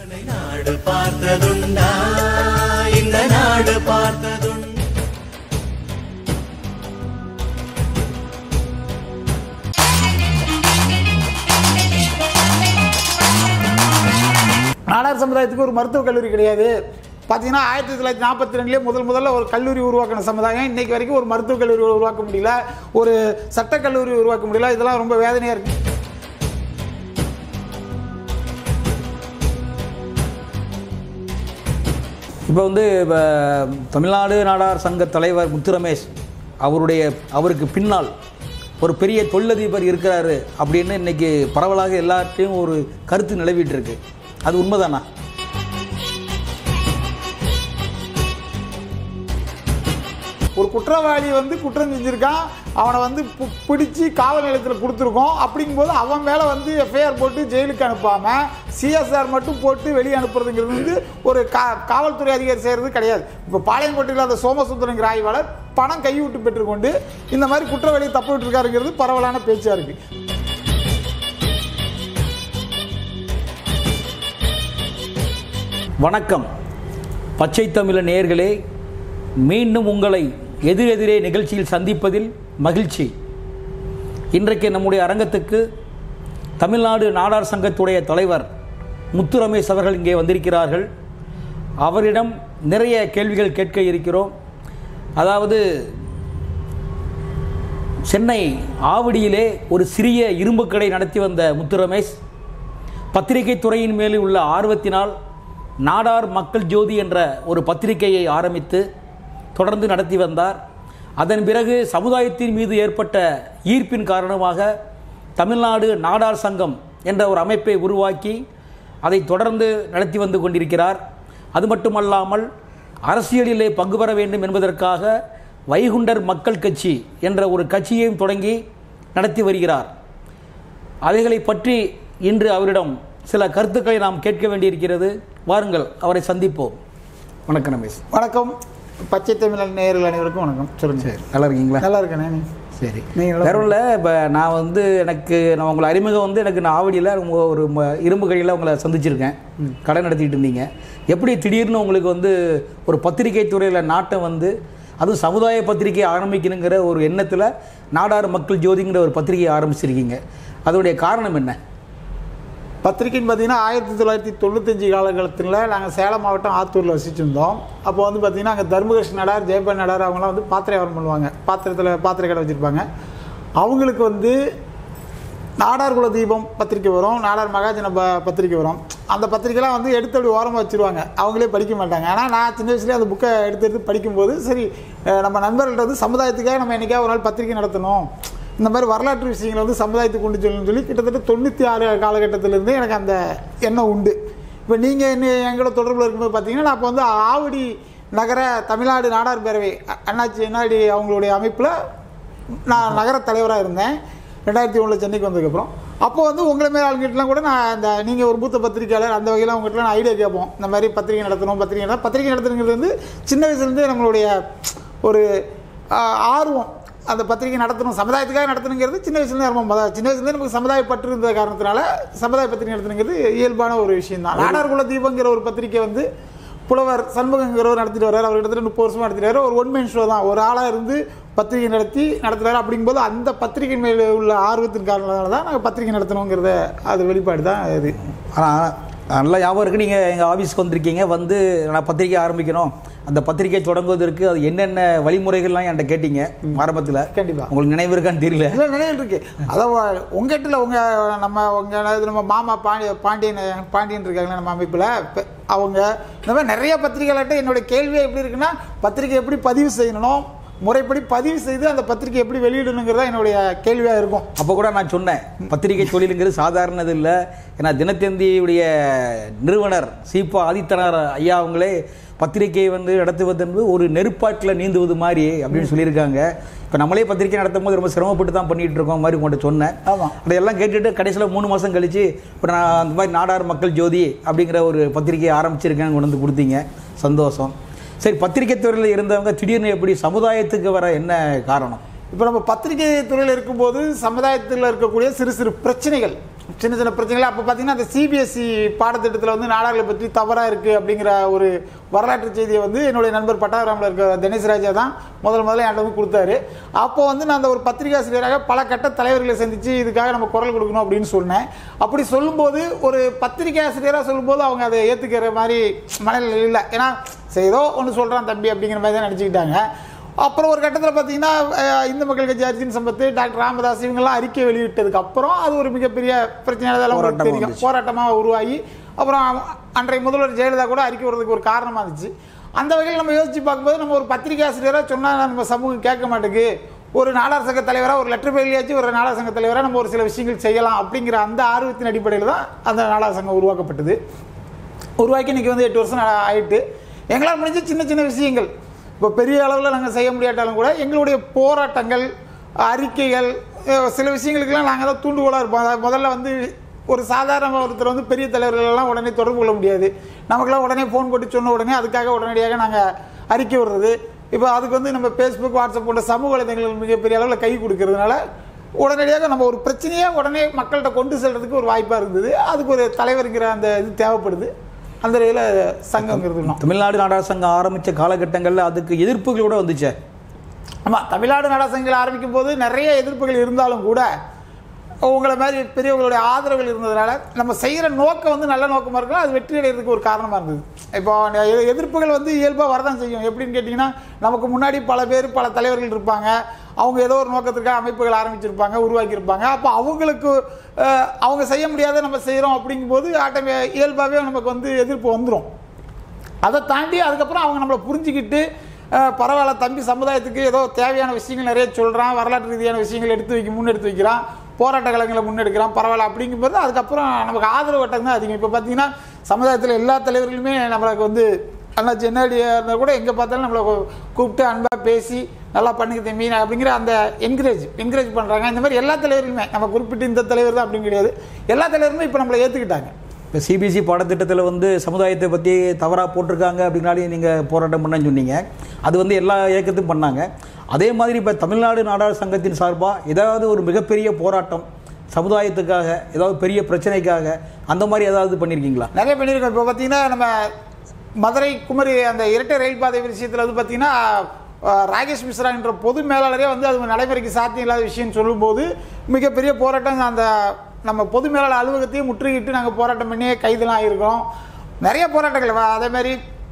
நாடு பார்த்ததுண்டா இந்த நாடு பார்த்ததுண்டா நாடார் சமுதாயத்துக்கு ஒரு மருத்துவக் கல்லூரி கிடையாது பார்த்தீங்கன்னா ஆயிரத்தி தொள்ளாயிரத்தி நாற்பத்தி ரெண்டுலேயே முதல் முதல்ல ஒரு கல்லூரி உருவாக்கின சமுதாயம் இன்னைக்கு வரைக்கும் ஒரு மருத்துவக் கல்லூரி உருவாக்க முடியல ஒரு சட்டக் கல்லூரி உருவாக்க முடியல இதெல்லாம் ரொம்ப வேதனையாக இருக்கு இப்போ வந்து இப்போ தமிழ்நாடு நாடார் சங்க தலைவர் முத்து ரமேஷ் அவருடைய அவருக்கு பின்னால் ஒரு பெரிய தொழிலதிபர் இருக்கிறாரு அப்படின்னு இன்னைக்கு பரவலாக எல்லார்ட்டையும் ஒரு கருத்து நிலவிட்டு இருக்கு அது உண்மைதானா ஒரு குற்றவாளி வந்து குற்றம் செஞ்சிருக்கான் அவனை வந்து பு- பிடிச்சி காவல் நிலையத்தில் கொடுத்துருக்கோம் அப்படிங்கும்போது அவன் மேலே வந்து எஃப்ஐஆர் போட்டு ஜெயிலுக்கு அனுப்பாமல் சிஎஸ்ஆர் மட்டும் போட்டு வெளியே அனுப்புறதுங்கிறது வந்து ஒரு கா காவல்துறை அதிகாரி செய்கிறது கிடையாது இப்போ பாளையங்கோட்டையில் அந்த சோமசுந்தரங்கிற ஆய்வாளர் பணம் கைவிட்டு பெற்றுக்கொண்டு இந்த மாதிரி குற்றவாளியை தப்பு விட்டுருக்காருங்கிறது பரவலான பேச்சாக இருக்குது வணக்கம் பச்சை தமிழ நேயர்களே மீண்டும் உங்களை எதிரெதிரே நிகழ்ச்சியில் சந்திப்பதில் மகிழ்ச்சி இன்றைக்கு நம்முடைய அரங்கத்துக்கு தமிழ்நாடு நாடார் சங்கத்துடைய தலைவர் முத்து ரமேஷ் அவர்கள் இங்கே வந்திருக்கிறார்கள் அவரிடம் நிறைய கேள்விகள் கேட்க இருக்கிறோம் அதாவது சென்னை ஆவடியிலே ஒரு சிறிய இரும்பு கடை நடத்தி வந்த முத்து ரமேஷ் பத்திரிகை துறையின் மேல் உள்ள ஆர்வத்தினால் நாடார் மக்கள் ஜோதி என்ற ஒரு பத்திரிகையை ஆரம்பித்து தொடர்ந்து நடத்தி வந்தார் அதன் பிறகு சமுதாயத்தின் மீது ஏற்பட்ட ஈர்ப்பின் காரணமாக தமிழ்நாடு நாடார் சங்கம் என்ற ஒரு அமைப்பை உருவாக்கி அதை தொடர்ந்து நடத்தி வந்து கொண்டிருக்கிறார் அது மட்டுமல்லாமல் அரசியலிலே பங்கு பெற வேண்டும் என்பதற்காக வைகுண்டர் மக்கள் கட்சி என்ற ஒரு கட்சியையும் தொடங்கி நடத்தி வருகிறார் அவைகளை பற்றி இன்று அவரிடம் சில கருத்துக்களை நாம் கேட்க வேண்டியிருக்கிறது வாருங்கள் அவரை சந்திப்போம் வணக்கம் ரமேஷ் வணக்கம் பச்சை தமிழர் நேயர்கள் அனைவருக்கும் வணக்கம் சொல்லுங்க நல்லா இருக்கீங்களா நல்லா இருக்கேனே நீ சரி நீங்க நல்லா வேற இல்லை இப்போ நான் வந்து எனக்கு நான் உங்களை அறிமுகம் வந்து எனக்கு நான் ஆவடியில் உங்க ஒரு ம- இரும்பு கடையில் உங்களை சந்திச்சிருக்கேன் கடை நடத்திட்டு இருந்தீங்க எப்படி திடீர்னு உங்களுக்கு வந்து ஒரு பத்திரிகை துறையில் நாட்டம் வந்து அதுவும் சமுதாய பத்திரிகை ஆரம்பிக்கணுங்கிற ஒரு எண்ணத்தில் நாடார் மக்கள் ஜோதிங்கிற ஒரு பத்திரிகையை ஆரம்பிச்சிருக்கீங்க அதோடைய காரணம் என்ன பத்திரிக்கைன்னு பார்த்தீங்கன்னா ஆயிரத்தி தொள்ளாயிரத்தி தொண்ணூத்தஞ்சு காலகட்டத்தில் நாங்கள் சேலம் மாவட்டம் ஆத்தூரில் வசிச்சிருந்தோம் அப்போ வந்து பார்த்தீங்கன்னா அங்கே தர்மகிருஷ்ண நடார் ஜெயபன் நடார் அவங்களாம் வந்து பாத்திர வியாபாரம் பண்ணுவாங்க பாத்திரத்தில் பாத்திர கடை வச்சுருப்பாங்க அவங்களுக்கு வந்து நாடார் குல தீபம் பத்திரிக்கை வரும் நாடார் மகாஜன ப பத்திரிக்கை வரும் அந்த பத்திரிக்கைலாம் வந்து எடுத்து அப்படி ஓரமாக வச்சுருவாங்க அவங்களே படிக்க மாட்டாங்க ஆனால் நான் சின்ன வயசுலேயே அந்த புக்கை எடுத்து எடுத்து படிக்கும்போது சரி அஹ் நம்ம நண்பர்கள்ட்ட வந்து சமுதாயத்துக்காக நம்ம என்றைக்காவது ஒரு நாள் பத்திரிக்கை நடத்தணும் இந்த மாதிரி வரலாற்று விஷயங்களை வந்து சமுதாயத்துக்கு கொண்டு சொல்லணும்னு சொல்லி கிட்டத்தட்ட தொண்ணூற்றி ஆறு காலகட்டத்திலேருந்து எனக்கு அந்த எண்ணம் உண்டு இப்போ நீங்கள் என்ன எங்களோட தொடர்பில் இருக்கும்போது பார்த்தீங்கன்னா நான் அப்போ வந்து ஆவடி நகர தமிழ்நாடு நாடார் பேரவை அ- அண்ணாச்சி என்னாடி அவங்களுடைய அமைப்பில் நான் நகர தலைவராக இருந்தேன் ரெண்டாயிரத்தி ஒன்றில் சென்னைக்கு வந்ததுக்கப்புறம் அப்போ வந்து உங்களை மாரி ஆளுங்கிட்டலாம் கூட நான் இந்த நீங்கள் ஒரு மூத்த பத்திரிக்கையாளர் அந்த வகையில் அவங்ககிட்ட நான் ஐடியா கேட்போம் இந்த மாதிரி பத்திரிகை நடத்தணும் பத்திரிகை நட- பத்திரிகை நடத்துறதுங்கிறது வந்து சின்ன வயசுலேருந்தே நம்மளுடைய ஒரு ஆ, ஆர்வம் அந்த பத்திரிகை நடத்தணும் சமுதாயத்துக்காக நடத்தணுங்கிறது சின்ன வயசுலேருந்து ஆரம்பம் மொத- சின்ன வயசுலேருந்து நமக்கு சமுதாய பற்று இருந்த காரணத்தினால சமுதாய பத்திரிகை நடத்தணுங்கிறது இயல்பான ஒரு விஷயம் தான் நாடார் குல தீபங்கிற ஒரு பத்திரிகை வந்து புலவர் சண்முகங்கிறவர் நடத்திட்டு வர்றாரு அவர் கிட்டத்தட்ட முப்பது வருஷமா நடத்திட்டு வர்றாரு ஒரு ஒன் மேன் ஷோ தான் ஒரு ஆளாக இருந்து பத்திரிகை நடத்தி நடத்துறாரு அப்படிங்கும்போது அந்த பத்திரிகை மேலே உள்ள ஆர்வத்தின் காரணத்தால தான் நாங்கள் பத்திரிகை நடத்தணுங்கிறத அது வெளிப்பாடு தான் இது ஆனால் நல்லா ஞாபகம் இருக்குது நீங்கள் எங்கள் ஆஃபீஸ்க்கு வந்திருக்கீங்க வந்து நான் பத்திரிக்கை ஆரம்பிக்கணும் அந்த பத்திரிக்கை தொடங்குவதற்கு அது என்னென்ன வழிமுறைகள்லாம் என்கிட்ட கேட்டீங்க ஆரம்பத்தில் கண்டிப்பா. உங்களுக்கு நினைவு இருக்கான்னு தெரியல இல்லை நினைவில் இருக்கு அதான் உங்ககிட்ட உங்க நம்ம உங்க இது நம்ம மாமா பாண்டி பாண்டியன் பாண்டியன் இருக்காங்களே நம்ம அமைப்பில் அவங்க இந்த மாதிரி நிறைய பத்திரிகைகள்கிட்ட என்னோட கேள்வியே எப்படி இருக்குன்னா பத்திரிக்கை எப்படி பதிவு செய்யணும் முறைப்படி பதிவு செய்து அந்த பத்திரிக்கை எப்படி வெளியிடணுங்கிறதா என்னுடைய கேள்வியாக இருக்கும் அப்போ கூட நான் சொன்னேன் பத்திரிகை தொழிலுங்கிறது சாதாரணது இல்லை ஏன்னா தினத்தந்தியுடைய நிறுவனர் சீபா ஆதித்தனார் ஐயா அவங்களே பத்திரிகையை வந்து நடத்துவது என்பது ஒரு நெருப்பாட்டில் நீந்துவது மாதிரி அப்படின்னு சொல்லியிருக்காங்க இப்போ நம்மளே பத்திரிகை நடத்தும் போது ரொம்ப சிரமப்பட்டு தான் பண்ணிட்டு இருக்கோம் மாதிரி உங்கள்கிட்ட சொன்னேன் ஆமா. அதையெல்லாம் கேட்டுட்டு கடைசியில் மூணு மாதம் கழிச்சு இப்போ நான் அந்த மாதிரி நாடார் மக்கள் ஜோதி அப்படிங்கிற ஒரு பத்திரிகையை ஆரம்பிச்சிருக்கேன் கொண்டு வந்து கொடுத்தீங்க சந்தோஷம் சரி பத்திரிகை துறையில் இருந்தவங்க திடீர்னு எப்படி சமுதாயத்துக்கு வர என்ன காரணம் இப்போ நம்ம பத்திரிகை துறையில் இருக்கும்போது சமுதாயத்தில் இருக்கக்கூடிய சிறு சிறு பிரச்சனைகள் சின்ன சின்ன பிரச்சனைகள் அப்போ பார்த்தீங்கன்னா அந்த சிபிஎஸ்சி பாடத்திட்டத்தில் வந்து நாடார்களை பற்றி தவறாக இருக்குது அப்படிங்கிற ஒரு வரலாற்று செய்தியை வந்து என்னுடைய நண்பர் பட்டாபிராமில் இருக்க தினேஷ் ராஜா தான் முதல் முதல்ல என்கிட்ட வந்து கொடுத்தாரு அப்போ வந்து நான் அந்த ஒரு பத்திரிகாசிரியராக பல கட்ட தலைவர்களை சந்தித்து இதுக்காக நம்ம குரல் கொடுக்கணும் அப்படின்னு சொன்னேன் அப்படி சொல்லும்போது ஒரு பத்திரிகை ஆசிரியராக சொல்லும்போது அவங்க அதை ஏற்றுக்கிற மாதிரி மனநிலை இல்லை ஏன்னா சரி ஏதோ ஒன்று சொல்கிறான் தம்பி அப்படிங்கிற மாதிரி தான் நினச்சிக்கிட்டாங்க அப்புறம் ஒரு கட்டத்தில் பார்த்தீங்கன்னா அஹ், இந்து மக்கள் கட்சி அர்ஜுன் சம்பத்து டாக்டர் ராமதாஸ் இவங்கெல்லாம் அறிக்கை வெளியிட்டதுக்கு அப்புறம் அது ஒரு மிகப்பெரிய பிரச்சனையாக உங்களுக்கு போராட்டமா தெரியும் வந்துச்சு. போராட்டமாக உருவாகி அப்புறம் அன்றைய முதல்வர் ஜெயலலிதா கூட அறிக்கை வர்றதுக்கு ஒரு காரணமாக இருந்துச்சு அந்த வகையில் நம்ம யோசிச்சு பார்க்கும்போது நம்ம ஒரு பத்திரிகை ஆசிரியராக சொன்னால் நம்ம சமூகம் கேட்க மாட்டேங்குது ஒரு நாடார் சங்க தலைவராக ஒரு லெட்டர் பேலியாச்சும் ஒரு நாடார் சங்க தலைவராக நம்ம ஒரு சில விஷயங்கள் செய்யலாம் அப்படிங்கிற அந்த ஆர்வத்தின் அடிப்படையில் தான் அந்த நாடார் சங்கம் உருவாக்கப்பட்டது உருவாக்கி இன்றைக்கி வந்து எட்டு வருஷம் ஆ- ஆயிட்டு எங்களால் முடிஞ்ச சின்ன சின்ன விஷயங்கள் இப்போ பெரிய அளவில் நாங்கள் செய்ய முடியாட்டாலும் கூட எங்களுடைய போராட்டங்கள் அறிக்கைகள் அஹ் சில விஷயங்களுக்கெல்லாம் நாங்கள் தான் தூண்டுகோலாக இருப்போம் அதாவது முதல்ல வந்து ஒரு சாதாரண ஒருத்தர் வந்து பெரிய தலைவர்களெல்லாம் உடனே தொடர்பு கொள்ள முடியாது நமக்கெல்லாம் உடனே ஃபோன் போட்டு சொன்ன உடனே அதுக்காக உடனடியாக நாங்கள் அறிக்கை விடுறது இப்போ அதுக்கு வந்து நம்ம ஃபேஸ்புக் வாட்ஸ்அப் போன்ற சமூக வலைதளங்கள் மிகப்பெரிய அளவில் கை கொடுக்கறதுனால உடனடியாக நம்ம ஒரு பிரச்சனையை உடனே மக்கள்கிட்ட கொண்டு செல்றதுக்கு ஒரு வாய்ப்பாக இருந்தது அதுக்கு ஒரு தலைவருங்கிற அந்த இது தேவைப்படுது அந்த வகையில் சங்கங்கிறது இன்னும் தமிழ்நாடு நாடார் சங்கம் ஆரம்பித்த காலகட்டங்களில் அதுக்கு எதிர்ப்புகள் கூட வந்துச்சே ஆமாம் தமிழ்நாடு நாடாசங்கங்கள் ஆரம்பிக்கும் போது நிறைய எதிர்ப்புகள் இருந்தாலும் கூட உங்களை மாதிரி பெரியவங்களுடைய ஆதரவுகள் இருந்ததுனால நம்ம செய்கிற நோக்கம் வந்து நல்ல நோக்கமாக இருக்கும் அது வெற்றி அடைகிறதுக்கு ஒரு காரணமாக இருந்தது இப்போ எ- எதிர்ப்புகள் வந்து இயல்பாக வரதான் செய்யும் எப்படின்னு கேட்டிங்கன்னா நமக்கு முன்னாடி பல பேர் பல தலைவர்கள் இருப்பாங்க அவங்க ஏதோ ஒரு நோக்கத்திற்காக அமைப்புகள் ஆரம்பிச்சிருப்பாங்க உருவாக்கியிருப்பாங்க அப்போ அவங்களுக்கு அஹ், அவங்க செய்ய முடியாத நம்ம செய்கிறோம் அப்படிங்கும்போது ஆட்டமே இயல்பாகவே நமக்கு வந்து எதிர்ப்பு வந்துடும் அதை தாண்டி அதுக்கப்புறம் அவங்க நம்மளை புரிஞ்சுக்கிட்டு அஹ், பரவாயில்ல தம்பி சமுதாயத்துக்கு ஏதோ தேவையான விஷயங்கள் நிறைய சொல்கிறான் வரலாற்று ரீதியான விஷயங்கள் எடுத்து வைக்க முன்னெடுத்து வைக்கிறான் போராட்ட கலங்களை முன்னெடுக்கிறான் பரவாயில்ல அப்படிங்கும்போது அதுக்கப்புறம் நமக்கு ஆதரவு வட்டம் தான் அதிகம் இப்போ பார்த்தீங்கன்னா சமுதாயத்தில் எல்லா தலைவர்களுமே நம்மளுக்கு வந்து அண்ணாச்சி என்னடியாக இருந்தால் கூட எங்கே பார்த்தாலும் நம்மளை கூ- கூப்பிட்டு அன்பாக பேசி நல்லா பண்ணுங்க தம்பி அப்படிங்கிற அந்த என்கரேஜ் என்கரேஜ் பண்ணுறாங்க இந்த மாதிரி எல்லா தலைவர்களுமே நம்ம குறிப்பிட்டு இந்த தலைவர் தான் அப்படின்னு கிடையாது எல்லா தலைவருமே இப்போ நம்மளை ஏற்றுக்கிட்டாங்க இப்போ சிபிஎஸ்சி பாடத்திட்டத்தில் வந்து சமுதாயத்தை பற்றி தவறாக போட்டிருக்காங்க அப்படின்னாலே நீங்கள் போராட்டம் பண்ணேன்னு சொன்னீங்க அது வந்து எல்லா இயக்கத்தையும் பண்ணாங்க அதே மாதிரி இப்போ தமிழ்நாடு நாடார் சங்கத்தின் சார்பாக ஏதாவது ஒரு மிகப்பெரிய போராட்டம் சமுதாயத்துக்காக ஏதாவது பெரிய பிரச்சனைக்காக அந்த மாதிரி ஏதாவது பண்ணியிருக்கீங்களா நிறைய பண்ணியிருக்கோம் இப்போ பார்த்தீங்கன்னா நம்ம மதுரை குமரி அந்த இரட்டை ரயில் பாதை விஷயத்தில் வந்து பார்த்தீங்கன்னா அஹ், ராகேஷ் மிஸ்ரா என்ற பொது மேலாளரே வந்து அது நடைமுறைக்கு சாத்தியம் இல்லாத விஷயம் சொல்லும்போது மிகப்பெரிய போராட்டம் அந்த நம்ம பொது மேலாளர் அலுவலகத்தையும் முற்றுகிட்டு நாங்கள் போராட்டம் பண்ணி கைதெல்லாம் ஆகியிருக்கோம் நிறைய போராட்டங்கள் வ- அதே மாதிரி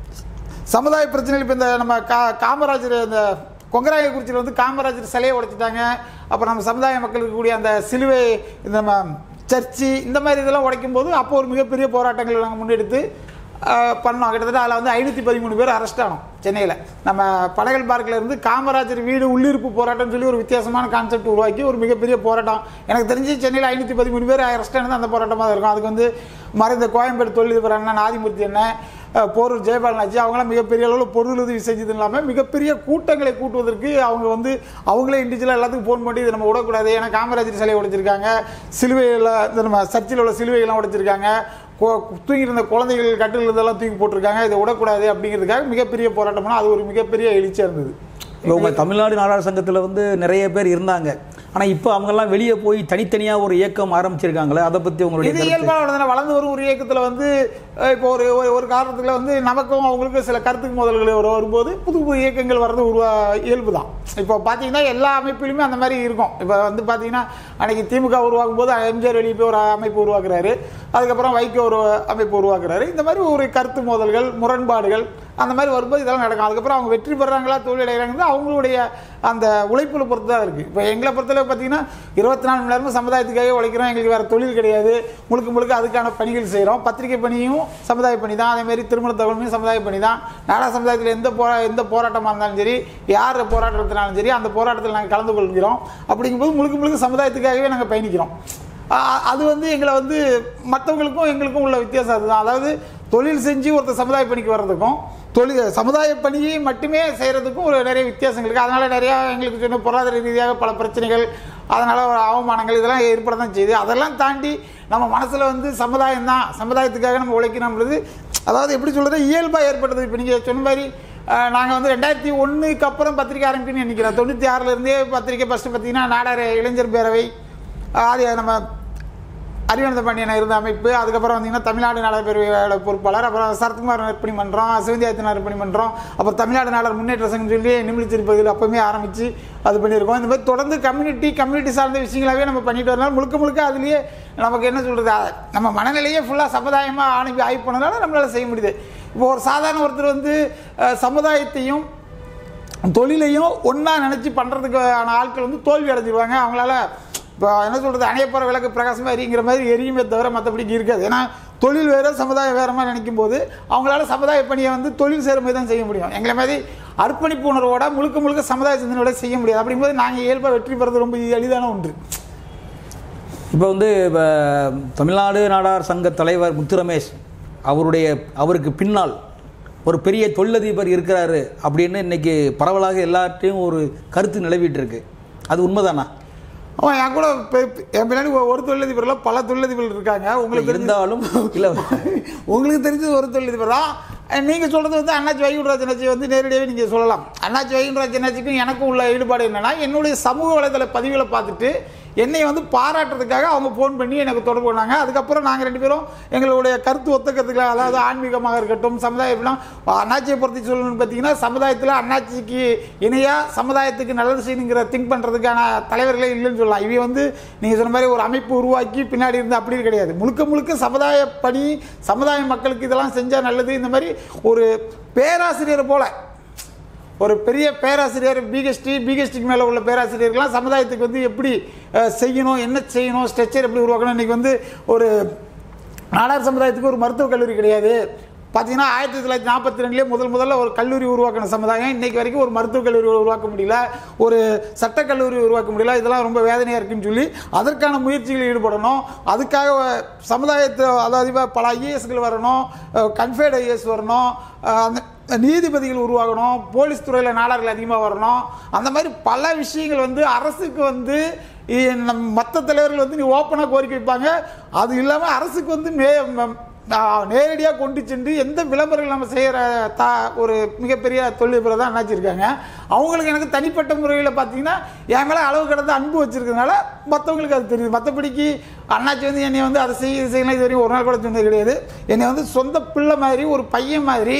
சமுதாய பிரச்சனைகள் இப்போ இந்த நம்ம கா காமராஜர் இந்த கொங்கராயக்குறிச்சியில் வந்து காமராஜர் சிலையை உடைச்சிட்டாங்க அப்புறம் நம்ம சமுதாய மக்களுக்கு கூடிய அந்த சிலுவை இந்த நம்ம சர்ச்சு இந்த மாதிரி இதெல்லாம் உடைக்கும் போது அப்போ ஒரு மிகப்பெரிய போராட்டங்களை நாங்கள் முன்னெடுத்து ஆஹ், பண்ணோம் கிட்டத்தட்ட அதில் வந்து ஐநூற்றி பதிமூணு பேர் அரெஸ்ட் ஆனோம் சென்னையில் நம்ம படகல் பார்க்கில் இருந்து காமராஜர் வீடு உள்ளிருப்பு போராட்டம்னு சொல்லி ஒரு வித்தியாசமான கான்செப்ட் உருவாக்கி ஒரு மிகப்பெரிய போராட்டம் எனக்கு தெரிஞ்சு சென்னையில் ஐநூற்றி பதிமூணு பேர் அரெஸ்ட் ஆனது அந்த போராட்டமாக தான் இருக்கும் அதுக்கு வந்து மறைந்த கோயம்பேடு தொழிலதிபர் அண்ணன் ஆதிமூர்த்தி அண்ணன் அஹ், போரூர் ஜெயபாலன் ஆச்சு அவங்களாம் மிகப்பெரிய அளவில் பொருளுதவி செஞ்சது இல்லாமல் மிகப்பெரிய கூட்டங்களை கூட்டுவதற்கு அவங்க வந்து அவங்களே இண்டிவிஜுவலாக எல்லாத்துக்கும் ஃபோன் பண்ணி இதை நம்ம விடக்கூடாது ஏன்னா காமராஜர் சிலையை உடைச்சிருக்காங்க சிலுவையில் இந்த நம்ம சர்ச்சில் உள்ள சிலுவைகள்லாம் உடைச்சிருக்காங்க கொ- தூங்கிட்டு இருந்த குழந்தைகள் கட்டில் இதெல்லாம் தூக்கி போட்டிருக்காங்க இதை விடக்கூடாது அப்படிங்கிறதுக்காக மிகப்பெரிய போராட்டம் பண்ணோம். அது ஒரு மிகப்பெரிய எழுச்சியாக இருந்தது இப்போ உங்கள் தமிழ்நாடு நாடார் சங்கத்தில் வந்து நிறைய பேர் இருந்தாங்க ஆனால் இப்போ அவங்கெல்லாம் வெளியே போய் தனித்தனியாக ஒரு இயக்கம் ஆரம்பிச்சிருக்காங்களே அதை பற்றி உங்களுடைய இது கருத்து? இயல்பாக நடந்தன வளர்ந்து வரும் ஒரு இயக்கத்தில் வந்து அஹ், இப்போ ஒரு ஒரு- ஒரு காரணத்தில் வந்து நமக்கும் அவங்களுக்கும் சில கருத்துக்கு முதல்கள் வரும் வரும்போது புது புது இயக்கங்கள் வர்றது உருவா இயல்பு தான் இப்போ பார்த்தீங்கன்னா எல்லா அமைப்பிலுமே அந்த மாதிரி இருக்கும் இப்போ வந்து பார்த்தீங்கன்னா அன்னைக்கு திமுக உருவாக்கும் போது எம்ஜிஆர் வெளியே போய் ஒரு அமைப்பு உருவாக்குறாரு அதுக்கப்புறம் வைகோ ஒரு அமைப்பு உருவாக்குறாரு இந்த மாதிரி ஒரு கருத்து மோதல்கள் முரண்பாடுகள் அந்த மாதிரி வரும்போது இதெல்லாம் நடக்கும் அதுக்கப்புறம் அவங்க வெற்றி பெறாங்களா தோல்வி அடைகிறாங்கிறது அவங்களுடைய அந்த உழைப்பில் பொறுத்து தான் இருக்குது இப்போ எங்களை பொறுத்தளவு பார்த்தீங்கன்னா இருபத்தி நாலு மணி நேரமும் சமுதாயத்துக்காக உழைக்கிறோம் எங்களுக்கு வேறு தொழில் கிடையாது முழுக்க முழுக்க அதுக்கான பணிகள் செய்கிறோம் பத்திரிகை பணியும் சமுதாய பணி தான் அதேமாதிரி திருமண தகவலுமே சமுதாய பணி தான் நாடா சமுதாயத்தில் எந்த போரா எந்த போராட்டமாக இருந்தாலும் சரி யார் போராட்டத்தினாலும் சரி அந்த போராட்டத்தில் நாங்கள் கலந்து கொள்கிறோம் அப்படிங்கும்போது முழுக்க முழுக்க சமுதாயத்துக்காகவே நாங்கள் பயணிக்கிறோம் ஆ- அது வந்து எங்களை வந்து மற்றவங்களுக்கும் எங்களுக்கும் உள்ள வித்தியாசம் அதுதான் அதாவது தொழில் செஞ்சு ஒருத்தர் சமுதாய பணிக்கு வர்றதுக்கும் தொழில் சமுதாய பணியை மட்டுமே செய்கிறதுக்கும் ஒரு நிறைய வித்தியாசங்கள் இருக்குது அதனால் நிறையா எங்களுக்கு சொன்ன பொருளாதார ரீதியாக பல பிரச்சனைகள் அதனால் ஒரு அவமானங்கள் இதெல்லாம் ஏற்பட தான் செய்யுது அதெல்லாம் தாண்டி நம்ம மனசில் வந்து சமுதாயம் தான் சமுதாயத்துக்காக நம்ம உழைக்கணும்ன்றது அதாவது எப்படி சொல்கிறது இயல்பாக ஏற்பட்டது இப்போ நீங்கள் சொன்ன மாதிரி நாங்கள் வந்து ரெண்டாயிரத்தி ஒன்றுக்கு அப்புறம் பத்திரிக்கை ஆரம்பிக்கணும்னு நினைக்கிறோம் தொண்ணூற்றி ஆறுலேருந்தே பத்திரிக்கை ஃபஸ்ட்டு பார்த்தீங்கன்னா நாடார் இளைஞர் பேரவை ஆஹ் அது நம்ம அறிவானந்த பாண்டியன் இருந்த அமைப்பு அதுக்கப்புறம் வந்தீங்கன்னா தமிழ்நாடு நாடக பேரவையோட பொறுப்பாளர் அப்புறம் சரத்குமார் நற்பணி மன்றம் சிவந்தியாயத்தின் நற்பணி மன்றம் அப்புறம் தமிழ்நாடு நாடர் முன்னேற்ற சங்கம் சொல்லி நிமிழ்ச்சி பகுதியில் அப்பவுமே ஆரம்பித்து அது பண்ணியிருக்கோம் இந்த மாதிரி தொடர்ந்து கம்யூனிட்டி கம்யூனிட்டி சார்ந்த விஷயங்களாகவே நம்ம பண்ணிட்டு வரனால முழுக்க முழுக்க அதுலேயே நமக்கு என்ன சொல்கிறது நம்ம மனநிலையே ஃபுல்லாக சமுதாயமாக அனுப்பி ஆய்வு பண்ணனால நம்மளால் செய்ய முடியுது இப்போ ஒரு சாதாரண ஒருத்தர் வந்து அஹ், சமுதாயத்தையும் தொழிலையும் ஒன்றா நினச்சி பண்ணுறதுக்கான ஆட்கள் வந்து தோல்வி அடைஞ்சிருவாங்க அவங்களால இப்போ என்ன சொல்கிறது அணையப்போகிற விளக்கு பிரகாசமாக எரிங்கிற மாதிரி எரியுமே தவிர மற்றபடிக்கு இருக்காது ஏன்னா தொழில் வேறு சமுதாயம் வேறமாக நினைக்கும் போது அவங்களால சமுதாய பணியை வந்து தொழில் செய்கிற மாதிரி தான் செய்ய முடியும் எங்களை மாதிரி அர்ப்பணிப்பு உணர்வோட முழுக்க முழுக்க சமுதாய சிந்தனையோட செய்ய முடியாது அப்படிங்கும்போது நாங்கள் இயல்பாக வெற்றி பெறது ரொம்ப எளிதான ஒன்று இப்போ வந்து இப்போ தமிழ்நாடு நாடார் சங்க தலைவர் முத்து ரமேஷ் அவருடைய அவருக்கு பின்னால் ஒரு பெரிய தொழிலதிபர் இருக்கிறாரு அப்படின்னு இன்னைக்கு பரவலாக எல்லார்ட்டையும் ஒரு கருத்து நிலவிட்டு இருக்கு அது உண்மைதானா அவன் என் கூட பெ- என் பின்னாடி ஒ- ஒரு தொழிலதிபர் இல்ல, பல தொழிலதிபர்கள் இருக்காங்க உங்களுக்கு தெரிஞ்ச- இருந்தாலும் இல்லை உங்களுக்கு தெரிஞ்சது ஒரு தொழிலதிபர் தான் நீங்கள் சொல்கிறது வந்து அண்ணாச்சி வைகுண்டராஜ் அண்ணாச்சி வந்து நேரடியாகவே நீங்கள் சொல்லலாம் அண்ணாச்சி வைகுண்டராஜ் அண்ணாச்சிக்கும் எனக்கும் உள்ள ஈடுபாடு என்னன்னா என்னுடைய சமூக வலைதள பதிவுகளை பார்த்துட்டு என்னை வந்து பாராட்டுறதுக்காக அவங்க ஃபோன் பண்ணி எனக்கு தொடர்பு பண்ணாங்க அதுக்கப்புறம் நாங்கள் ரெண்டு பேரும் எங்களுடைய கருத்து ஒத்த கருத்துக்களை அதாவது ஆன்மீகமாக இருக்கட்டும் சமுதாயம் அண்ணாச்சியை பொறுத்து சொல்லணும்னு பார்த்தீங்கன்னா சமுதாயத்தில் அண்ணாச்சிக்கு இணையாக சமுதாயத்துக்கு நல்லது செய்யணுங்கிற திங்க் பண்ணுறதுக்கான தலைவர்களே இல்லைன்னு சொல்லலாம் இவ வந்து நீங்கள் சொன்ன மாதிரி ஒரு அமைப்பு உருவாக்கி பின்னாடி இருந்து அப்படி கிடையாது முழுக்க முழுக்க சமுதாய பணி சமுதாய மக்களுக்கு இதெல்லாம் செஞ்சால் நல்லது இந்த மாதிரி ஒரு பேராசிரியர் போல ஒரு பெரிய பேராசிரியர் பிகெஸ்டி பிகெஸ்டிக்கு மேலே உள்ள பேராசிரியர்கள்லாம் சமுதாயத்துக்கு வந்து எப்படி அஹ், செய்யணும் என்ன செய்யணும் ஸ்ட்ரக்சர் எப்படி உருவாக்கணும் இன்றைக்கி வந்து ஒரு நாடார் சமுதாயத்துக்கு ஒரு மருத்துவக் கல்லூரி கிடையாது பார்த்தீங்கன்னா ஆயிரத்தி தொள்ளாயிரத்தி நாற்பத்தி ரெண்டுலேயே முதல் முதல்ல ஒரு கல்லூரி உருவாக்கின சமுதாயம் இன்னைக்கு வரைக்கும் ஒரு மருத்துவக் கல்லூரி உருவாக்க முடியல ஒரு சட்டக் கல்லூரி உருவாக்க முடியல இதெல்லாம் ரொம்ப வேதனையாக இருக்குன்னு சொல்லி அதற்கான முயற்சிகளில் ஈடுபடணும் அதுக்காக சமுதாயத்தை அதாவது இப்ப பல ஐஏஎஸ்கள் வரணும் கன்ஃபேட் ஐஏஎஸ் வரணும் அஹ், அந்த நீதிபதிகள் உருவாகணும் போலீஸ் துறையில் நாடார்கள் அதிகமாக வரணும் அந்த மாதிரி பல விஷயங்கள் வந்து அரசுக்கு வந்து இ- நம் மற்ற தலைவர்கள் வந்து நீ ஓப்பனாக கோரிக்கை வைப்பாங்க அது இல்லாமல் அரசுக்கு வந்து மே நேரடியாக கொண்டு சென்று எந்த விளம்பரங்கள் நம்ம செய்கிற தா ஒரு மிகப்பெரிய தொழிலதிபரை தான் நினச்சிருக்காங்க அவங்களுக்கு எனக்கு தனிப்பட்ட முறையில் பார்த்தீங்கன்னா என் மேலே அளவு கடந்த அன்பு வச்சிருக்கிறதுனால மற்றவங்களுக்கு அது தெரியுது மற்றபடிக்கு அண்ணாச்சி வந்து என்னை வந்து அதை செய்ய இது செய்யலாம் இது வரையும் ஒரு நாள் கூட சொன்னது கிடையாது என்னை வந்து சொந்த பிள்ளை மாதிரி ஒரு பையன் மாதிரி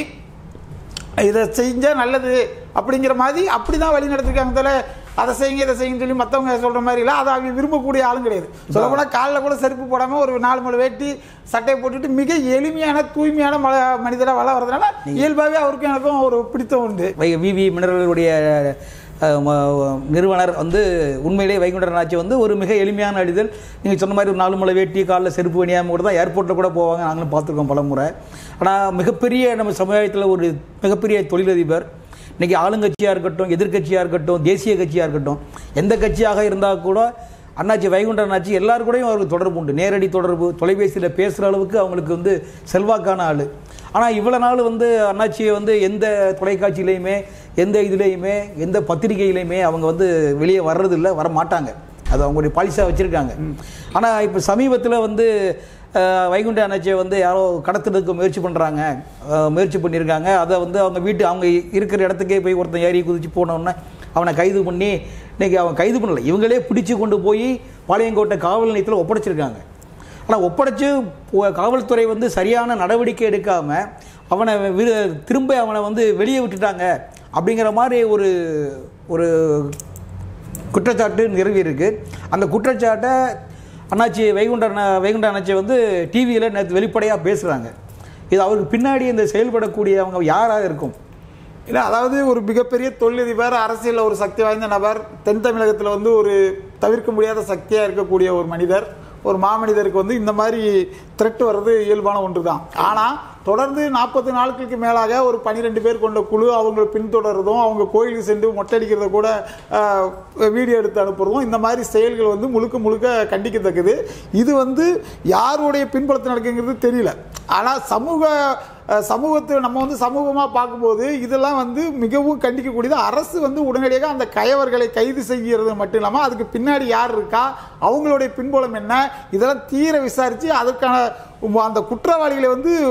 இதை செஞ்சால் நல்லது அப்படிங்கிற மாதிரி அப்படி தான் வழி நடத்திருக்காங்க தவிர அதை செய்யுங்க இதை செய்யுங்க சொல்லி மற்றவங்க சொல்கிற மாதிரி இல்லை அதை அவங்க விரும்பக்கூடிய ஆளும் கிடையாது சொல்லப்போனால் காலில் கூட செருப்பு போடாமல் ஒரு நாலு மூணு வேட்டி சட்டையை போட்டுட்டு மிக எளிமையான தூய்மையான ம மனிதராக வள வரதுனால இயல்பாகவே அவருக்கும் எனக்கும் ஒரு பிடித்தம் உண்டு வை- விவி மினரலுடைய அஹ், ம- நிறுவனர் வந்து உண்மையிலேயே வைகுண்டர் ஆட்சி வந்து ஒரு மிக எளிமையான அடிதல் நீங்கள் சொன்ன மாதிரி ஒரு நாலு மலை வேட்டி காலில் செருப்பு அணியாமல் கூட தான் ஏர்போர்ட்டில் கூட போவாங்க நாங்களும் பார்த்துருக்கோம் பல முறை ஆனால் மிகப்பெரிய நம்ம சமுதாயத்தில் ஒரு மிகப்பெரிய தொழிலதிபர் இன்றைக்கி ஆளுங்கட்சியாக இருக்கட்டும் எதிர்க்கட்சியாக இருக்கட்டும் தேசிய கட்சியாக இருக்கட்டும் எந்த கட்சியாக இருந்தால் கூட அண்ணாச்சி வைகுண்டர் அண்ணாச்சி எல்லாரு கூடயும் அவருக்கு தொடர்பு உண்டு நேரடி தொடர்பு தொலைபேசியில் பேசுகிற அளவுக்கு அவங்களுக்கு வந்து செல்வாக்கான ஆள் ஆனால் இவ்வளோ நாள் வந்து அண்ணாச்சியை வந்து எந்த தொலைக்காட்சியிலையுமே எந்த இதுலேயுமே எந்த பத்திரிகையிலையுமே அவங்க வந்து வெளியே வர்றதில்ல வர மாட்டாங்க அது அவங்களுடைய பாலிசாக வச்சுருக்காங்க ஆனால் இப்போ சமீபத்தில் வந்து அஹ், வைகுண்ட அண்ணாச்சியை வந்து யாரோ கடத்துறதுக்கு முயற்சி பண்ணுறாங்க முயற்சி பண்ணியிருக்காங்க அதை வந்து அவங்க வீட்டு அவங்க இருக்கிற இடத்துக்கே போய் ஒருத்தன் ஏறி குதிச்சு போனோன்னே அவனை கைது பண்ணி இன்னைக்கு அவன் கைது பண்ணல இவங்களே பிடிச்சு கொண்டு போய் பாளையங்கோட்டை காவல் நிலையத்தில் ஒப்படைச்சிருக்காங்க ஆனால் ஒப்படைச்சு போ- காவல்துறை வந்து சரியான நடவடிக்கை எடுக்காமல் அவனை விரு- திரும்ப அவனை வந்து வெளியே விட்டுட்டாங்க அப்படிங்கிற மாதிரி ஒரு ஒரு குற்றச்சாட்டு நிறுவி இருக்கு அந்த குற்றச்சாட்டை அண்ணாச்சி வைகுண்ட அண்ணா- வைகுண்ட அண்ணாச்சி வந்து டிவியில் நேற்று வெளிப்படையாக பேசுகிறாங்க இது அவருக்கு பின்னாடி இந்த செயல்படக்கூடிய அவங்க யாராக இருக்கும் இல்லை அதாவது ஒரு மிகப்பெரிய தொழிலதிபர் அரசியலில் ஒரு சக்தி வாய்ந்த நபர் தென் தமிழகத்தில் வந்து ஒரு தவிர்க்க முடியாத சக்தியாக இருக்கக்கூடிய ஒரு மனிதர் ஒரு மாமனிதருக்கு வந்து இந்த மாதிரி த்ரெட் வர்றது இயல்பான ஒன்று தான் ஆனால் தொடர்ந்து நாற்பது நாட்களுக்கு மேலாக ஒரு பன்னிரெண்டு பேர் கொண்ட குழு அவங்களை பின்தொடர்றதும் அவங்க கோயிலுக்கு சென்று மொட்டடிக்கிறத கூட ஆஹ், வீடியோ எடுத்து அனுப்புறதும் இந்த மாதிரி செயல்கள் வந்து முழுக்க முழுக்க கண்டிக்கத்தக்கது இது வந்து யாருடைய பின்புலத்தில் நடக்குங்கிறது தெரியல ஆனால் சமூக அஹ், சமூகத்தை நம்ம வந்து சமூகமாக பார்க்கும்போது இதெல்லாம் வந்து மிகவும் கண்டிக்கக்கூடியது அரசு வந்து உடனடியாக அந்த கயவர்களை கைது செய்கிறது மட்டும் இல்லாமல் அதுக்கு பின்னாடி யார் இருக்கா அவங்களுடைய பின்புலம் என்ன இதெல்லாம் தீர விசாரித்து அதுக்கான உம், அந்த குற்றவாளிகளை வந்து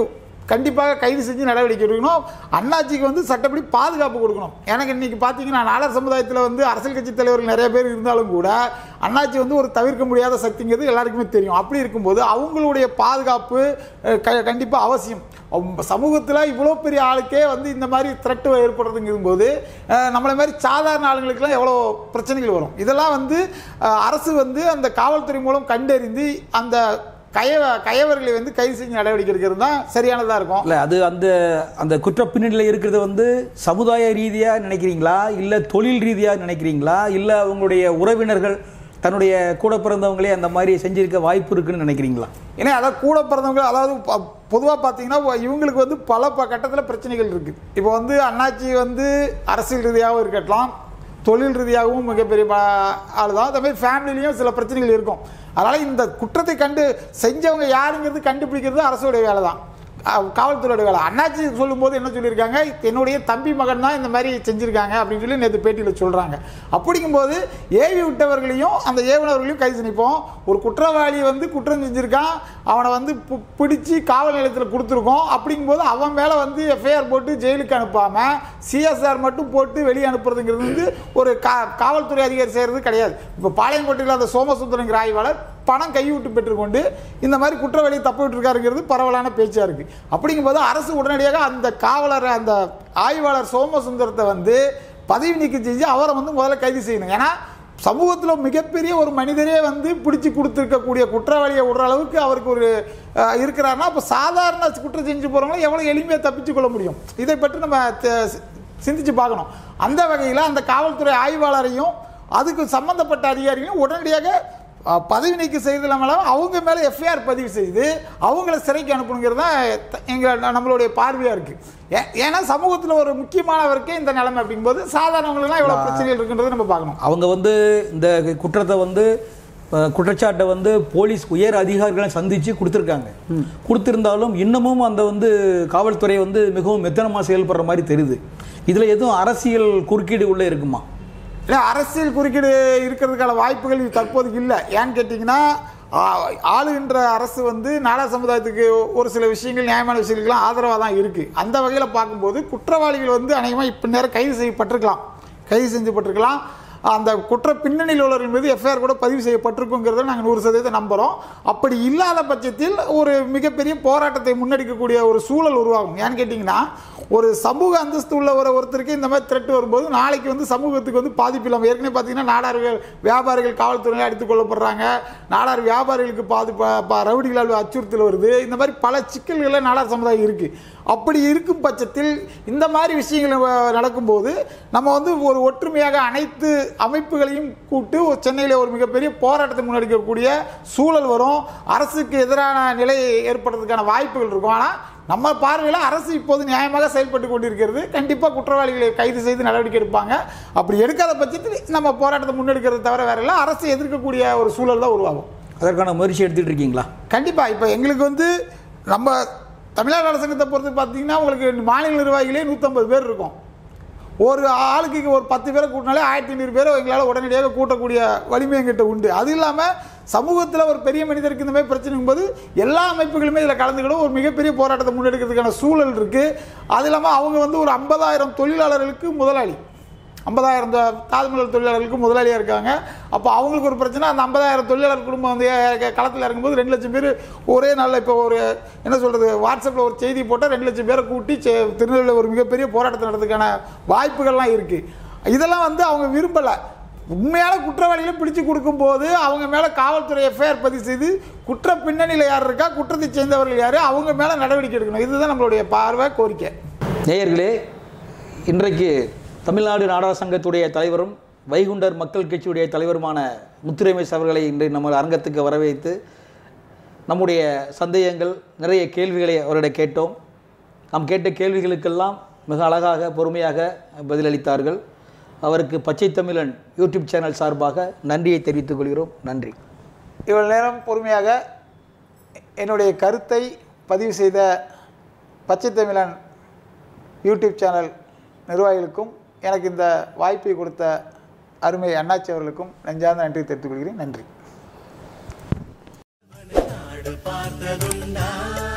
கண்டிப்பாக கைது செஞ்சு நடவடிக்கை எடுக்கணும் அண்ணாச்சிக்கு வந்து சட்டப்படி பாதுகாப்பு கொடுக்கணும் எனக்கு இன்னைக்கு பார்த்தீங்கன்னா நாடார் சமுதாயத்தில் வந்து அரசியல் கட்சி தலைவர்கள் நிறைய பேர் இருந்தாலும் கூட அண்ணாச்சி வந்து ஒரு தவிர்க்க முடியாத சக்திங்கிறது எல்லாருக்குமே தெரியும் அப்படி இருக்கும்போது அவங்களுடைய பாதுகாப்பு அஹ், க கண்டிப்பாக அவசியம் சமூகத்தில் இவ்வளோ பெரிய ஆளுக்கே வந்து இந்த மாதிரி த்ரெட்டு ஏற்படுறதுங்கும் போது அஹ், நம்மளை மாதிரி சாதாரண ஆளுங்களுக்கெல்லாம் எவ்வளோ பிரச்சனைகள் வரும் இதெல்லாம் வந்து அஹ், அரசு வந்து அந்த காவல்துறை மூலம் கண்டறிந்து அந்த கயவ கயவர்களை வந்து கைது செஞ்சு நடவடிக்கை எடுக்கிறது தான் சரியானதாக இருக்கும் இல்ல அது அந்த அந்த குற்ற பின்னணியில் இருக்கிறது வந்து சமுதாய ரீதியா நினைக்கிறீங்களா இல்ல தொழில் ரீதியா நினைக்கிறீங்களா இல்ல அவங்களுடைய உறவினர்கள் தன்னுடைய கூட பிறந்தவங்களே அந்த மாதிரி செஞ்சிருக்க வாய்ப்பு இருக்குன்னு நினைக்கிறீங்களா ஏன்னா அதாவது கூட பிறந்தவங்க அதாவது பொதுவாக பார்த்தீங்கன்னா இவங்களுக்கு வந்து பல ப கட்டத்தில் பிரச்சனைகள் இருக்குது இப்போ வந்து அண்ணாச்சி வந்து அரசியல் ரீதியாகவும் இருக்கட்டும் தொழில் ரீதியாகவும் மிகப்பெரிய ஆள் தான் அதே மாதிரி ஃபேமிலிலையும் சில பிரச்சனைகள் இருக்கும் அதனால் இந்த குற்றத்தை கண்டு செஞ்சவங்க யாருங்கிறது கண்டுபிடிக்கிறது அரசோடைய வேலை தான் அஹ் காவல்துறையோட வேலை அண்ணாச்சி சொல்லும்போது என்ன சொல்லியிருக்காங்க என்னுடைய தம்பி மகன் தான் இந்த மாதிரி செஞ்சுருக்காங்க அப்படின்னு சொல்லி நேற்று பேட்டியில் சொல்கிறாங்க அப்படிங்கும்போது ஏவி விட்டவர்களையும் அந்த ஏவுனவர்களையும் கைது பண்ணிப்போம் ஒரு குற்றவாளி வந்து குற்றம் செஞ்சுருக்கான் அவனை வந்து பு- பிடிச்சி காவல் நிலையத்தில் கொடுத்துருக்கோம் அப்படிங்கும்போது அவன் மேலே வந்து எஃப்ஐஆர் போட்டு ஜெயிலுக்கு அனுப்பாமல் சிஎஸ்ஆர் மட்டும் போட்டு வெளியே அனுப்புறதுங்கிறது வந்து ஒரு கா காவல்துறை அதிகாரி செய்கிறது கிடையாது இப்போ பாளையங்கோட்டையில் அந்த சோமசுந்தரங்கிற ஆய்வாளர் பணம் கைவிட்டு பெற்றுக்கொண்டு இந்த மாதிரி குற்றவாளியை தப்பு விட்டுருக்காருங்கிறது பரவலான பேச்சாக இருக்குது அப்படிங்கும்போது அரசு உடனடியாக அந்த காவலர் அந்த ஆய்வாளர் சோமசுந்தரத்தை வந்து பதவி நீக்கம் செஞ்சு அவரை வந்து முதல்ல கைது செய்யணும் ஏன்னா சமூகத்தில் மிகப்பெரிய ஒரு மனிதரே வந்து பிடிச்சி கொடுத்துருக்கக்கூடிய குற்றவாளியை விடுற அளவுக்கு அவருக்கு ஒரு அஹ், இருக்கிறாருன்னா அப்போ சாதாரண குற்றம் செஞ்சு போகிறவங்களும் எவ்வளோ எளிமையாக தப்பிச்சு கொள்ள முடியும் இதை பற்றி நம்ம த- சிந்திச்சு பார்க்கணும் அந்த வகையில் அந்த காவல்துறை ஆய்வாளரையும் அதுக்கு சம்பந்தப்பட்ட அதிகாரிகளையும் உடனடியாக அஹ், பதவி நீக்கம் செய்தது இல்லாமல் அவங்க மேலே எஃப்ஐஆர் பதிவு செய்து அவங்கள சிறைக்கு அனுப்பணுங்கிறது தான் எங்கள் நம்மளுடைய பார்வையாக இருக்குது ஏன்னா சமூகத்தில் ஒரு முக்கியமானவருக்கே இந்த நிலைமை அப்படிங்கும்போது சாதாரணவங்களுக்குலாம் எவ்வளோ பிரச்சனைகள் இருக்குன்றதை நம்ம பார்க்கணும் அவங்க வந்து இந்த குற்றத்தை வந்து அஹ், குற்றச்சாட்டை வந்து போலீஸ் உயர் அதிகாரிகளை சந்திச்சு கொடுத்துருக்காங்க கொடுத்திருந்தாலும் இன்னமும் அந்த வந்து காவல்துறை வந்து மிகவும் மெத்தனமாக செயல்படுற மாதிரி தெரியுது இதில் எதுவும் அரசியல் குறுக்கீடு உள்ள இருக்குமா இல்லை அரசியல் குறுக்கீடு இருக்கிறதுக்கான வாய்ப்புகள் தற்போது இல்லை ஏன்னு கேட்டிங்கன்னா ஆ- ஆளுகின்ற அரசு வந்து நாடா சமுதாயத்துக்கு ஒரு சில விஷயங்கள் நியாயமான விஷயங்களுக்கெல்லாம் ஆதரவாக தான் இருக்குது அந்த வகையில் பார்க்கும்போது குற்றவாளிகள் வந்து அநேகமாக இப்போ நேரம் கைது செய்யப்பட்டிருக்கலாம் கைது செஞ்சப்பட்டிருக்கலாம் அந்த குற்ற பின்னணியில் உள்ளவர்கள் மீது எஃப்ஐஆர் கூட பதிவு செய்யப்பட்டிருக்குங்கிறத நாங்கள் நூறு சதவீதம் நம்புகிறோம் அப்படி இல்லாத பட்சத்தில் ஒரு மிகப்பெரிய போராட்டத்தை முன்னெடுக்கக்கூடிய ஒரு சூழல் உருவாகும் ஏன்னு கேட்டிங்கன்னா ஒரு சமூக அந்தஸ்து உள்ள ஒரு ஒருத்தருக்கு இந்த மாதிரி த்ரெட் வரும்போது நாளைக்கு வந்து சமூகத்துக்கு வந்து பாதிப்பு இல்லாமல் ஏற்கனவே பார்த்தீங்கன்னா நாடார்கள் வியாபாரிகள் காவல்துறையில் அடித்துக் கொள்ளப்படுறாங்க நாடார் வியாபாரிகளுக்கு பாதிப்பு ப- ரவுடிகளால் அச்சுறுத்தல் வருது இந்த மாதிரி பல சிக்கல்களை நாடார் சமுதாயம் இருக்குது அப்படி இருக்கும் பட்சத்தில் இந்த மாதிரி விஷயங்கள் வ- நடக்கும்போது நம்ம வந்து ஒரு ஒற்றுமையாக அனைத்து அமைப்புகளையும் கூட்டு ஒரு சென்னையில் ஒரு மிகப்பெரிய போராட்டத்தை முன்னெடுக்கக்கூடிய சூழல் வரும் அரசுக்கு எதிரான நிலை ஏற்படுறதுக்கான வாய்ப்புகள் இருக்கும் ஆனால் நம்ம பார்வையில் அரசு இப்போது நியாயமாக செயல்பட்டு கொண்டிருக்கிறது கண்டிப்பாக குற்றவாளிகளை கைது செய்து நடவடிக்கை எடுப்பாங்க அப்படி எடுக்காத பட்சத்தில் நம்ம போராட்டத்தை முன்னெடுக்கிறத தவிர வேற இல்லை அரசு எதிர்க்கக்கூடிய ஒரு சூழல் தான் உருவாகும் அதற்கான முயற்சி எடுத்துட்டு இருக்கீங்களா கண்டிப்பாக இப்போ எங்களுக்கு வந்து நம்ம தமிழ்நாடு அரசாங்கத்தை பொறுத்து பார்த்தீங்கன்னா உங்களுக்கு மாநில நிர்வாகிகளே நூற்றம்பது பேர் இருக்கும் ஒரு ஆளுக்கு ஒரு பத்து பேரை கூட்டினாலே ஆயிரத்தி ஐநூறு பேரை எங்களால் உடனடியாக கூட்டக்கூடிய வலிமை எங்கிட்ட உண்டு அது இல்லாமல் சமூகத்தில் ஒரு பெரிய மனிதருக்கு இந்த மாதிரி பிரச்சனைக்கும் போது எல்லா அமைப்புகளுமே இதில் கலந்துக்கிடும் ஒரு மிகப்பெரிய போராட்டத்தை முன்னெடுக்கிறதுக்கான சூழல் இருக்குது அது இல்லாமல் அவங்க வந்து ஒரு ஐம்பதாயிரம் தொழிலாளர்களுக்கு முதலாளி ஐம்பதாயிரம் தாழ்மலர் தொழிலாளர்களுக்கு முதலாளியாக இருக்காங்க அப்போ அவங்களுக்கு ஒரு பிரச்சனை அந்த ஐம்பதாயிரம் தொழிலாளர் குடும்பம் வந்து க- களத்தில் இறங்கும்போது ரெண்டு லட்சம் பேர் ஒரே நாளில் இப்போ ஒரு என்ன சொல்கிறது வாட்ஸ்அப்பில் ஒரு செய்தி போட்டால் ரெண்டு லட்சம் பேரை கூட்டி செ- திருநெல்வேலியில் ஒரு மிகப்பெரிய போராட்டத்தை நடத்துக்கான வாய்ப்புகள்லாம் இருக்குது இதெல்லாம் வந்து அவங்க விரும்பலை உண்மையான குற்றவாளிகளை பிடிச்சு கொடுக்கும்போது அவங்க மேலே காவல்துறை எஃப்ஐஆர் பதிவு செய்து குற்ற பின்னணியில் யார் இருக்கா குற்றத்தை சேர்ந்தவர்கள் யார் அவங்க மேலே நடவடிக்கை எடுக்கணும் இதுதான் நம்மளுடைய பார்வை கோரிக்கை நேயர்களே இன்றைக்கு தமிழ்நாடு நாடக சங்கத்துடைய தலைவரும் வைகுண்டர் மக்கள் கட்சியுடைய தலைவருமான முத்துரமேஷ் அவர்களை இன்று நம்ம அரங்கத்துக்கு வரவேற்று நம்முடைய சந்தேகங்கள் நிறைய கேள்விகளை அவரிடம் கேட்டோம் நாம் கேட்ட கேள்விகளுக்கெல்லாம் மிக அழகாக பொறுமையாக பதிலளித்தார்கள் அவருக்கு பச்சை தமிழன் யூடியூப் சேனல் சார்பாக நன்றியை தெரிவித்துக் கொள்கிறோம் நன்றி இவ்வளவு நேரம் பொறுமையாக என்னுடைய கருத்தை பதிவு செய்த பச்சை தமிழன் யூடியூப் சேனல் நிர்வாகிகளுக்கும் எனக்கு இந்த வாய்ப்பை கொடுத்த அருமை அண்ணாச்சி அவர்களுக்கும் நெஞ்சார்ந்த நன்றி தெரிவித்துக் கொள்கிறேன் நன்றி நாடு பார்த்ததுண்டா